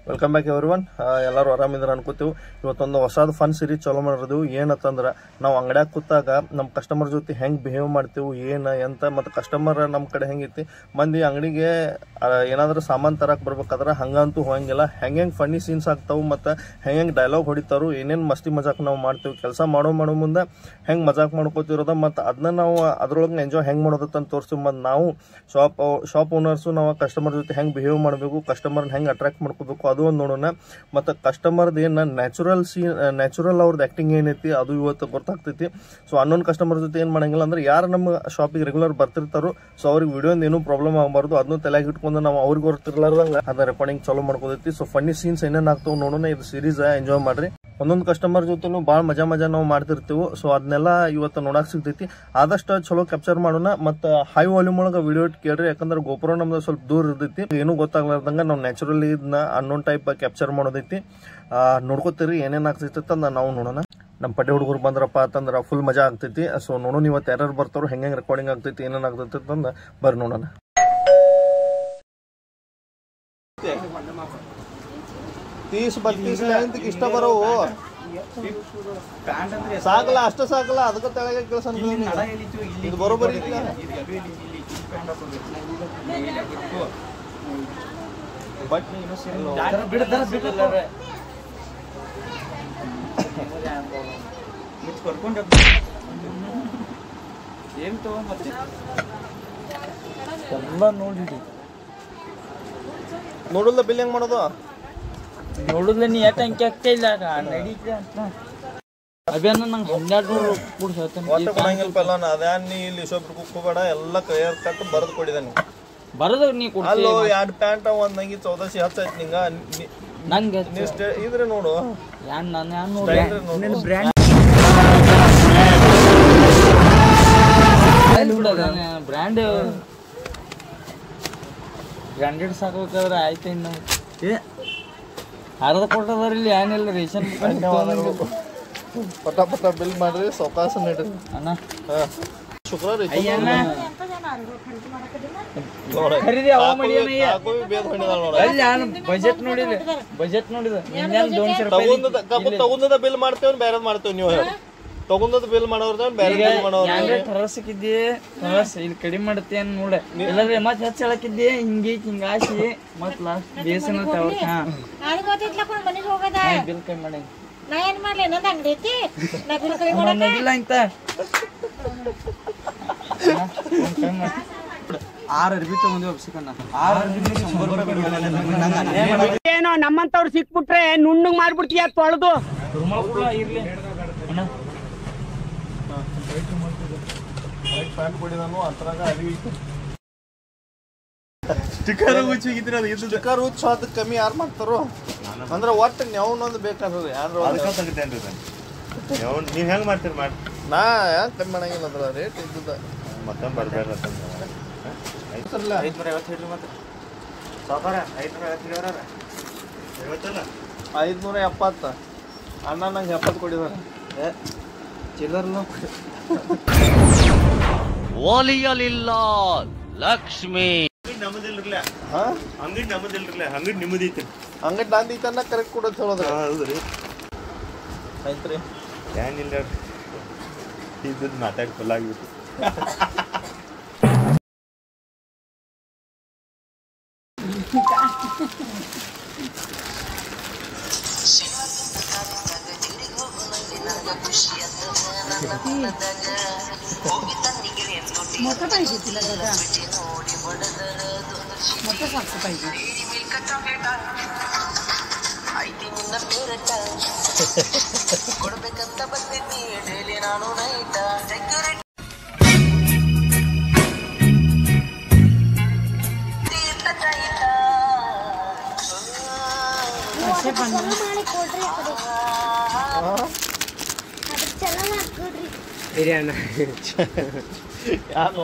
Welcome back every one ಎಲ್ಲರೂ ಆರಾಮಿದ್ರ ಅನ್ಕೋತೀವಿ ಇವತ್ತೊಂದು ಹೊಸದು ಫನ್ ಸೀರೀಸ್ ಚಲೋ ಮಾಡಿದ್ವಿ ಏನತ್ತಂದ್ರೆ ನಾವು ಅಂಗಡ್ಯಾಗ ಕೂತಾಗ ನಮ್ಮ ಕಸ್ಟಮರ್ ಜೊತೆ ಹೆಂಗೆ ಬಿಹೇವ್ ಮಾಡ್ತೀವಿ ಏನು ಎಂತ ಮತ್ತು ಕಸ್ಟಮರ್ ನಮ್ಮ ಕಡೆ ಹೆಂಗೈತಿ ಮಂದಿ ಅಂಗಡಿಗೆ ಏನಾದರೂ ಸಾಮಾನು ತರಕ್ಕೆ ಬರ್ಬೇಕಾದ್ರೆ ಹಂಗಂತೂ ಹೋಗಂಗಿಲ್ಲ ಹೆಂಗೆ ಹೆಂಗೆ ಫನ್ನಿ ಸೀನ್ಸ್ ಆಗ್ತಾವು ಮತ್ತು ಹೆಂಗೆ ಹೆಂಗೆ ಡೈಲಾಗ್ ಹೊಡಿತಾರು ಏನೇನು ಮಸ್ತಿ ಮಜಾಕ್ ನಾವು ಮಾಡ್ತೀವಿ ಕೆಲಸ ಮಾಡೋ ಮಾಡೋ ಮುಂದೆ ಹೆಂಗೆ ಮಜಾಕ್ ಮಾಡ್ಕೋತಿರೋದ ಮತ್ತು ಅದನ್ನ ನಾವು ಅದ್ರೊಳಗೆ ಎಂಜಾಯ್ ಹೆಂಗೆ ಮಾಡೋದತ್ತ ಅಂತ ತೋರಿಸ್ತೀವಿ ಮತ್ತು ನಾವು ಶಾಪ್ ಶಾಪ್ ಓನರ್ಸು ನಾವು ಕಸ್ಟಮರ್ ಜೊತೆ ಹೆಂಗೆ ಬಿಹೇವ್ ಮಾಡಬೇಕು ಕಸ್ಟಮರ್ನ ಹೆಂಗೆ ಅಟ್ರಾಕ್ಟ್ ಮಾಡ್ಕೋಬೇಕು ಅದು ಒಂದು ನೋಡೋಣ ಮತ್ತು ಕಸ್ಟಮರ್ದು ಏನು ನ್ಯಾಚುರಲ್ ಸೀ ನ್ಯಾಚುರಲ್ ಅವ್ರದ್ದು ಆ್ಯಕ್ಟಿಂಗ್ ಏನೈತಿ ಅದು ಇವತ್ತು ಗೊತ್ತಾಗ್ತೈತಿ ಸೊ ಅನ್ನೊಂದು ಕಸ್ಟಮರ್ ಜೊತೆ ಏನು ಮಾಡಂಗಿಲ್ಲ ಅಂದ್ರೆ ಯಾರು ನಮ್ಮ ಶಾಪಿಗೆ ರೆಗ್ಯುಲರ್ ಬರ್ತಿರ್ತಾರೋ ಸೊ ಅವ್ರಿಗೆ ವಿಡಿಯೋಯಿಂದ ಏನೂ ಪ್ರಾಬ್ಲಮ್ ಆಗಬಾರ್ದು ಅದನ್ನು ತಲೆಗೆ ಇಟ್ಕೊಂಡು ನಾವು ಅವ್ರಿಗೆ ಗೊತ್ತಿರ್ಲಾರ್ದಂಗೆ ಅದ ರೆಕಾರ್ಡಿಂಗ್ ಚಾಲೂ ಮಾಡ್ಕೋದೈತಿ ಸೊ ಫನ್ನಿ ಸೀನ್ಸ್ ಏನೇನು ಆಗ್ತಾವೆ ನೋಡೋಣ ಇದು ಸೀರೀಸ್ ಎಂಜಾಯ್ ಮಾಡ್ರಿ ಒಂದೊಂದು ಕಸ್ಟಮರ್ ಜೊತೆನೂ ಭಾಳ ಮಜಾ ಮಜಾ ನಾವು ಮಾಡ್ತಿರ್ತೀವಿ ಸೊ ಅದನ್ನೆಲ್ಲ ಇವತ್ತು ನೋಡಕ್ ಸಿಗ್ತೈತಿ ಆದಷ್ಟು ಚಲೋ ಕ್ಯಾಪ್ಚರ್ ಮಾಡೋಣ ಮತ್ತು ಹೈ ವಾಲ್ಯೂಮ್ ಒಳಗೆ ವಿಡಿಯೋ ಕೇಳ್ರಿ ಯಾಕಂದ್ರೆ ಗೋಪುರ ನಮ್ದು ಸ್ವಲ್ಪ ದೂರ ಇರ್ತೈತಿ ಏನೂ ಗೊತ್ತಾಗ್ಲಾರ್ದಂಗೆ ನಾವು ನ್ಯಾಚುರಲಿ ಇದನ್ನ ಅನ್ನೊಂದು ಟೈಪ್ ಕ್ಯಾಪ್ಚರ್ ಮಾಡೋದೈತಿ ಆ, ನೋಡ್ಕೊತೀರಿ ಏನೇನು ಆಗ್ತೈತಿ ಅಂತ ನಾವು ನೋಡೋಣ ನಮ್ಮ ಪಡ್ಡೆ ಹುಡುಗರು ಬಂದ್ರಪ್ಪ ಅಂತಂದ್ರೆ ಫುಲ್ ಮಜಾ ಆಗ್ತೈತಿ ಸೊ ನೋಡೋಣ ಇವತ್ತು ಯಾರ್ಯಾರು ಬರ್ತಾರೋ ಹೆಂಗೆ ರೆಕಾರ್ಡಿಂಗ್ ಆಗ್ತೈತಿ ಏನೇನು ಆಗ್ತೈತಿ ಅಂತಂದು ಬರ್ರಿ ನೋಡೋಣ ತೀಸ್ ಬತ್ತೀಸ್ ಇಷ್ಟ ಬರೋವು ಸಾಕಲ್ಲ ಅಷ್ಟ ಸಾಕಲ್ಲ ಅದಕ್ಕೆ ತೆಳಗೆ ಕೆಲಸ ಇದು ಬರೋಬ್ಬರಿ ಇಲ್ಲ ಬಟ್ ಎಲ್ಲ ನೋಡಿದ್ವಿ ನೋಡಲ್ಲ ಬಿಲ್ ಹೆಂಗ್ ಮಾಡೋದು ನೋಡಿದ್ಲೆ ನೀ ಯಾಕೆ ಅಂಕಿ ಆಗ್ತಾ ಇಲ್ಲ ನಡೀತೆ ಅಂತ ಅವೇನ ನಂಗೆ ಹನ್ನೆರಡು ನೂರು ಕೂಡ ಒಟ್ಟು ಹೇಳ್ತೇನೆ ಕೊಡಂಗಿಲ್ಪ ಎಲ್ಲ ಅದ್ಯಾನ್ ನೀ ಇಲ್ಲಿ ಶೋಪ್ ಕೂಬೇಡ ಎಲ್ಲ ಕ್ಲಿಯರ್ ಕಟ್ ಬರೆದು ಕೊಡಿದಾನೆ ಬರೋದು ನೀ ಅಲ್ಲೋ ಕೊಡ್ತೀವಿ ಎರಡು ಪ್ಯಾಂಟ್ ಒಂದ್ ನಂಗಿ ಚೌದಸಿ ಹಚ್ಚೈತಿ ನಿಂಗ ನಿ- ನಂಗೆ ನೀ ಸ್ಟೇ- ಇದ್ರೆ ನೋಡು ಯಾನ್ ನಾನು ಯಾನ್ ಸ್ಟೈಲ್ ನೋಡಿ ನೋಡು ಬ್ರ್ಯಾಂಡ್ ಬ್ರ್ಯಾಂಡೆಡ್ ಸಾಕೋಬೇಕಾದ್ರೆ ಆಯ್ತು ಇನ್ನು ಏ ಅರ್ಧ ಕೊಟ್ಟದಾರ ಇಲ್ಲಿ ಏನಿಲ್ಲ ರೇಷನ್ ಪಟ ಪಟ ಬಿಲ್ ಮಾಡ್ರಿ ಸಾವಕಾಶ ನೀಡ್ರಿ ಅಣ್ಣ ಹಾ ಶುಕ್ರವಾರ ಐತಿ. ಅಯ್ಯಣ್ಣ ನೋಡು. ಖರೀದಿ ಅವ ಕಾಕು- ಮಡಿಯಣ್ಣ ಅಯ್ಯ. ಕಾಕು ಬೇದ್ ಹೊಂಡಿದಾಳ್ ನೋಡು. ಅಲ್ಲಿ ನಾನು ಬಜೆಟ್ ನೋಡಿದೆ ಬಜೆಟ್ ನೋಡಿದೆ ಇನ್ನೇನು ದೋನ್ಶೆ ರೂಪಾಯಿ ತಗೊಂಡದ ಕಬ್ಬು ತಗೊಂಡದ ಬಿಲ್ ಮಾಡ್ತೇವ್ ಬೇರೆ ಮಾಡ್ತೇವ್ ನೀವು ಹೇಳಿ ತಗೊಂಡದ ಬಿಲ್ ಮಾಡೋರ್ದ ಬೇರೆ ಬಿಲ್ ಮಾಡೋರ್ ಯಾನ್ರೆ ಟರಸಿಕ್ಕಿದ್ದಿ ಟರಸ್ ಇಲ್ಲಿ ಕಡಿಮೆ ಮಾಡುತ್ತೆ ಅಂತ ನೋಡ ಇಲ್ಲಾಂದ್ರೆ ಮತ್ತೆ ಹೆಚ್ಚು ಹೇಳಕ್ಕಿದ್ದಿ ಹಿಂಗೆ ಹಿಂಗಾಸಿ ಮತ್ ಲಾಸ್ಟ್ ಬೇಸನ ತವ್ರ ಹಾ ನಾನು ಗೊತ್ತಿದ್ಲ ಕೊಡ್ ಮನೆಗೆ ಹೋಗದ ಬಿಲ್ ಕೈ ಮಾಡಿ ನಾ ಏನ್ ಮಾಡ್ಲಿ ನಂದು ಅಂಗಡಿ ಐತಿ ನಾ ಬಿಲ್ ಕೈ ನಾನು ನೋಡಿಲ್ಲ ಅಂತ ಆರು ಅರ್ಬಿ ತಗೊಂಡಿ ಒಪ್ಸಿಕಣ್ಣ ಆರು ಏನೋ ನಮ್ಮಂತವ್ರು ಸಿಕ್ಬಿಟ್ರೆ ನುಣ್ಣಗ್ ಮಾಡ್ಬಿಡ್ತೀಯ ತೊಳೆದು ಇರ್ಲಿ ಅಣ್ಣ ಪ್ಯಾಂಟ್ ಕೊಡಿದಾನು ಅದ್ರಾಗ ಅರಿವಿ ಸ್ಟಿಕ್ಕರ್ ಸ್ಟಿಕ್ಕರ್ ಹುಚ್ಚ ಅದು ಕಮ್ಮಿ ಯಾರು ಮಾಡ್ತಾರೋ ಅಂದ್ರೆ ಒಟ್ಟು ನೆವನೊಂದು ಬೇಕಾದ್ರೆ ಯಾರು ಅದಕ್ಕ ತೆಗಿತೇನ್ರಿ ಇದನ್ನ. ನೀವು ನೀವ್ ಹೆಂಗ್ ಮಾಡ್ತೀರಿ ಮಾಡಿ ನಾ ಯಾಕೆ ಕಮ್ಮಿ ಮಾಡಂಗಿಲ್ಲ ಅದ್ರ ರೇಟ್ ಇದ್ದದ ಮತ್ತೊಮ್ಮೆ ಬರ್ಬೇಡ ಐದ್ನೂರ ಐವತ್ತು ಹೇಳ್ರಿ ಮತ್ತೆ ಸಾವುಕಾರ ಐದ್ನೂರ ಐವತ್ತು ಹೇಳಿದಾರ ಐವತ್ತಲ್ಲ ಐದ್ನೂರ ಎಪ್ಪತ್ತು ಅಣ್ಣ ನಂಗೆ ಎಪ್ಪತ್ತು ಕೊಡಿದಾರೆ ಚಿಲ್ಲರ್ಲು ಒಲಿಯಲಿಲ್ಲ ಲಕ್ಷ್ಮಿ ಅಂಗಡಿ ನಮ್ಮದಿಲ್ರಲ್ಲ ಹಾ ಅಂಗಡಿ ನಮ್ಮದಿಲ್ರಲ್ಲ ಅಂಗಡಿ ನಿಮ್ಮದೈತಿ ಹಂಗೆ ನಂದು ಈತನ ಕರೆಕ್ಟ್ ಕೊಡೋದು ಹೇಳೋದ್ರ ಹೌದ್ರಿ ಐತ್ರಿ ಏನಿಲ್ಲ ಇದ್ದದ್ದು ಮಾತಾಡಿ ಫುಲ್ ಆಗಿಬಿಟ್ಟು ಮಾಡಿ ಕೊಡ್ರಿ ಆ ಕಡೆ. ಅದಕ್ಕೆ ಚಲೋ ಮಾಡಿ ಕೊಡ್ರಿ ಯಾರು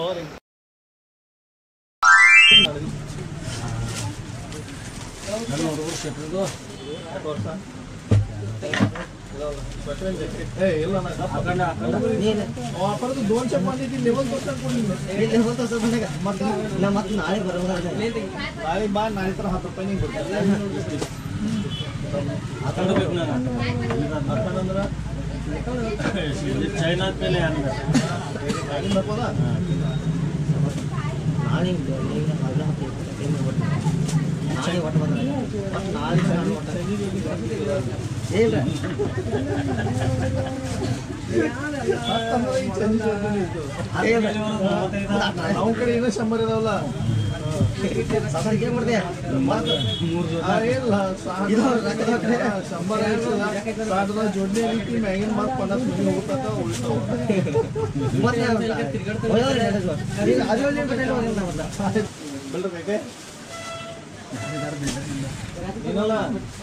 ಏ ಇಲ್ಲ ವಾಪರ್ದು दोनशे ಮಾಡಿದ್ದಿ ಲೆವೆಲ್ ನಾಳೆ ಬಾ ನಾಳೆ ತರ ಹತ್ತು ರೂಪಾಯಿ ನಿಂಗೆ ಕೊಡ್ತೀನಿ ಚೈನಾ ಮೇಲೆ ನಾವು ಕಡೆ ಏನೋ ಶಂಬರ್ ಇದಾವಲ್ಲ ಆ, ಇಲ್ಲ ಸಾ- ಶಂಬರ್ ಐತಿಲ್ಲ ಸಾಟದ ಜೋಡಣೆ ರೀತಿ ಮ್ಯಾಗಿನ ಮಾತು ಪನ್ನಾಸ್ ಮಂದಿ ಹೋಗ್ತಕ್ಕ ಉಳಿತಾವ ಬಿಲ್ರಿ ಬೇಕೆ ಏನಲ್ಲ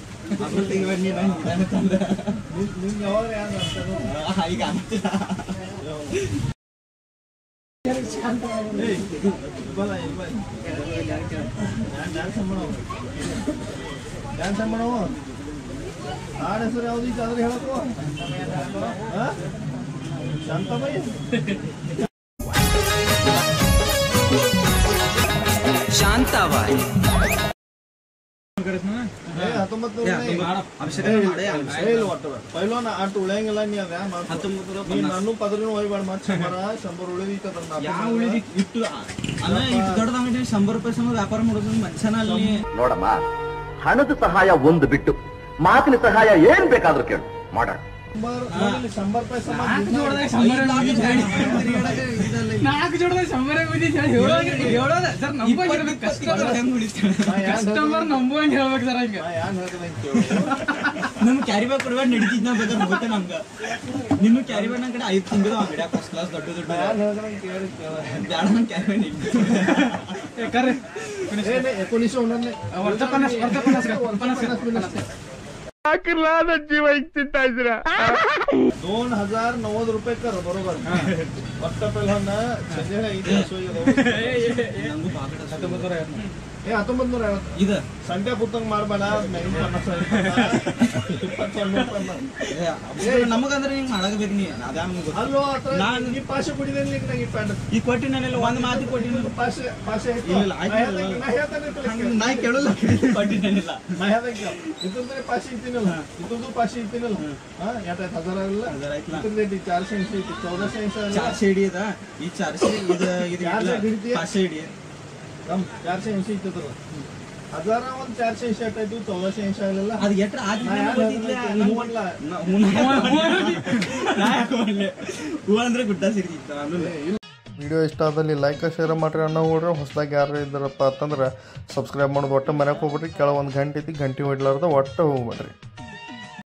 ನಿನ್- ನಿಂಗ್ ಯಾವಾಗ ಯಾರು ಅನ್ಸೋದು? ಏಯ್, ಇಲ್ಬಲ್ಲ, ಇಲ್ಬಲ್ಲ. ನಾನ್ ಡ್ಯಾನ್ಸ್ ಮಾಡೋ ಡ್ಯಾನ್ಸ್ ಮಾಡೋ ಹಾಡ ಹೆಸರು ಯಾವ್ದು ಐತೆ ಆದ್ರೆ ಹೇಳಕ್ಕೋ ಹಾ? ಶಾಂತಮಯ್ಯ ಶಾಂತವಾಯಿ ಏ, ಹತ್ತೊಂಬತ್ತು ಪೈಲೋನ ಆಟ ಉಳಿಯಂಗಿಲ್ಲ ನೀ ಅದ ನೀ ನಾನು ಪದರಿನ ಒಯ್ಬೇಡ ಮತ್ತೆ ಶಂಬರ ಶಂಬರ್ ಉಳಿದಿತ್ತ ಇಟ್ಟು ಅಲ್ಲ ಇಟ್ಟು ದೊಡ್ಡದ ಅಂಗಡಿ ಶಂಬರ್ ರೂಪಾಯಿ ಸಮ ವ್ಯಾಪಾರ ಮಾಡೋದು ಮನುಷ್ಯನ ಅಲ್ಲಿ ನೋಡಮ್ಮ ಹಣದ ಸಹಾಯ ಒಂದು ಬಿಟ್ಟು ಮಾತಿನ ಸಹಾಯ ಏನ್ ಬೇಕಾದ್ರೂ ಕೇಳು ಮಾಡೋಣ ಶಂಬರ್ ರೂಪಾಯಿ ಸಮ ನಾಲ್ಕು ಜೋಡದ ಶಂಬರ ಹೇಳೋದ ಸರ್ ನಂಬಂಗಿರ್ಬೇಕು ಕಸ್ಟಮರ್ ನಂಬುವಂಗೆ ಹೇಳ್ಬೇಕು ಸರ್ ಹಂಗ ಯಾನ್ ಹೇಳ್ದೆ ಅಂತ ಕೇಳು. ನಮ್ ಕ್ಯಾರಿ ಬ್ಯಾಗ್ ಕೊಡ್ಬೇಡ ನಡೀತಿದ್ ನಾವ್ ಬೇಕಾದ್ರೆ ಹೋಗುತ್ತೆ ನಮ್ಗ ನಿನ್ನ ಕ್ಯಾರಿ ಬ್ಯಾಗ್ ನನ್ ಕಡೆ ಐದು ತಿಂಗಳು ಅಂಗಡಿ ಫಸ್ಟ್ ಕ್ಲಾಸ್ ದೊಡ್ಡ ದೊಡ್ಡ ಯಾನ್ ಹೇಳ್ದೆ ಅಂತ ಕೇಳಿ ಕೇಳ. ಬ್ಯಾಡ ನನ್ ಕ್ಯಾರಿ ಬ್ಯಾಗ್ ನಿಲ್ತು ಕರ್ರಿ ಏ, ನೇ, ಎकोणीसशे होणार वर्ष पन्नास वर्ष पन्नास पन्नास ಜೀವ ಇಕ್ತಿಂತ ಇದ್ರ दोन हजार नव्वद रुपये कर बरोबर फक्त पहिल्यांदा संजय ಐದು ವರ್ಷ ಹೋಗ್ಯದ. ನಂಗೂ ಬಾಗಡ ಏ ಹತ್ತೊಂಬತ್ತು ನೂರ ಐವತ್ತು ಇದ ಸಂಖ್ಯಾ ಪುಸ್ತಕ ಮಾಡ್ಬೇಡ ಮ್ಯಾಗಿನ ಪನ್ನಾಸ್ ಇಪ್ಪತ್ತೊಂದು ನಮಗಂದ್ರೆ ಹಿಂಗ್ ಮಾಡಬೇಕು ನೀ ಅದ ನಮ್ಗೆ ಗೊತ್ತು ಅಲ್ಲೋ ಆತರ ನಾನ್- ಈ ಪಾಶೆ ಕುಡಿದೇನೆ ಈಗ ನಂಗೆ ಈ ಪ್ಯಾಂಟ್ ಈ ಕೊಟ್ಟಿನೇನಿಲ್ಲ ಒಂದ್ ಮಾತು ಕೊಟ್ಟಿನ ಪಾಶೆ ಪಾಶೆ ಐತಿ. ಇಲ್ಲ, ಆಯ್ತು, ನಾ ಇಲ್ಲ. ಹೇಳ್ದಂಗೆ- ನಾ ಹೇಳ್ದಂಗೆ ಇರ್ಕಲ್ಲ ಹಂಗ ನಾ ಕೇಳಲ್ಲ ಕೊಟ್ಟಿನೇನಿಲ್ಲ ನಾ ಹೇಳ್ದಂಗೆ ಕೇಳು. ಇದ್ರದ್ದು ಪಾಶೆ ಇತ್ತೀನಲ್ಲ ಇದ್ರದ್ದು ಪಾಶೆ ಇತ್ತೀನಲ್ಲ ಹಾ ಎಷ್ಟಾಯ್ತು ಹಜಾರ್ ಆಗಿಲ್ಲ ಹಜಾರ್ ಆಯ್ತಲ್ಲ. ಇದ್ರದ್ದು ಐತಿ ಚಾರ್ಶೆ ಎಂಟು ಐತಿ ಚೌದಶೆ ಎಂಟು ಆಗಿಲ್ಲ ಚಾರ್ಸೆ ಹಿಡಿ ಅದ ಈ ಚಾರ್ಸೆ ಇದು ಇದು ಚಾರ್ಸೆ ಹಿಡಿತೀಯ? ಪಾಸೆ ಹಿಡಿ ನಮ್ ಚಾರ್ಶೆ ಎಂಟು ಇತ್ತದಲ್ಲ ಹಜಾರ ಒಂದು ಚಾರ್ಶೆ ಎಂಟು ಎಷ್ಟಾಯ್ತು ಚೌದಶೆ ಎಂಟು ಆಗಲಿಲ್ಲ ಅದು ಎಟ್ರ ಆದ್ ನಾ ಯಾರ್ ಹೇಳ್ದಂಗೆ ಕೇಳು, ಹೂ ಅನ್ಲ. ಹೂ ಅಂದ್ರೆ ಗುಡ್ಡ ಸಿಗ್ತಿತ್ತು ಆಮೇಲೆ ವಿಡಿಯೋ ಇಷ್ಟ ಆದಲ್ಲಿ ಲೈಕ್ ಶೇರ್ ಮಾಡ್ರಿ ಅನ್ನೋ ನೋಡ್ರಿ ಹೊಸದಾಗಿ ಯಾರು ಇದ್ದಾರಪ್ಪ ಅಂತಂದ್ರೆ ಸಬ್ಸ್ಕ್ರೈಬ್ ಮಾಡೋದು ಒಟ್ಟು ಮನೆಗೆ ಹೋಗ್ಬಿಡ್ರಿ ಕೆಳ ಒಂದು ಗಂಟೆ ಐತಿ ಗಂಟೆ ಹೊಡ್ಲಾರ್ದ ಒಟ್ಟು ಹೋಗ್ಬಿಡ್ರಿ